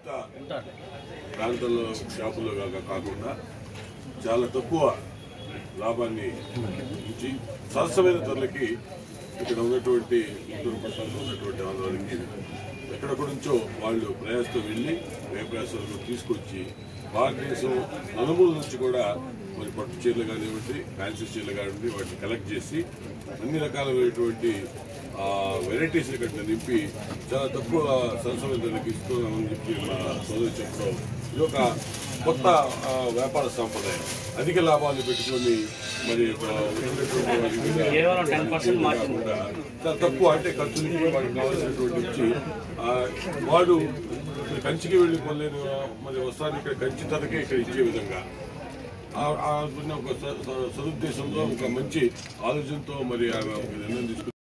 మిగతా ప్రాంతంలో షాపుల్లో కాక కాకుండా చాలా తక్కువ లాభాన్ని ఇచ్చి సరసమైన ధరలకి ఇక్కడ ఉన్నటువంటి గుంటూరు పట్టణంలో ఉన్నటువంటి ఆంధ్రాలకి ఎక్కడెక్కడి నుంచో వాళ్ళు ప్రయాసతో వెళ్ళి వ్యయప్రయాసాలకు తీసుకొచ్చి భారతదేశం నలుమూల నుంచి కూడా మరి పట్టు చీరలు కానివ్వండి ఫ్యాన్సీ చీరలు కానివ్వండి వాటిని కలెక్ట్ చేసి అన్ని రకాలైనటువంటి వెరైటీస్ ఇక్కడ నింపి చాలా తక్కువ సరసమైన ధరలకు ఇస్తున్నామని చెప్పి మా సోదరు చెప్పడం ఇది ఒక కొత్త ఆ, వ్యాపార సంప్రదాయం అధిక లాభాలు పెట్టుకొని మరి ఒక వచ్చినటువంటి వారి మీద కేవలం 10% మార్జిన్. కాకుండా చాలా తక్కువ అంటే ఖర్చులకి వాడికి కావాల్సినటువంటి ఇచ్చి ఆ, వాడు ఇక్కడ కంచికి వెళ్ళి కొనలేని మరి వస్త్రాన్ని ఇక్కడ కంచి ధరకే ఇక్కడ ఇచ్చే విధంగా ఆ- ఆ ఉన్న ఒక స- స- సదుద్దేశంలో ఒక మంచి ఆలోచనతో మరి ఆమె ఒక నిర్ణయం తీసుకుని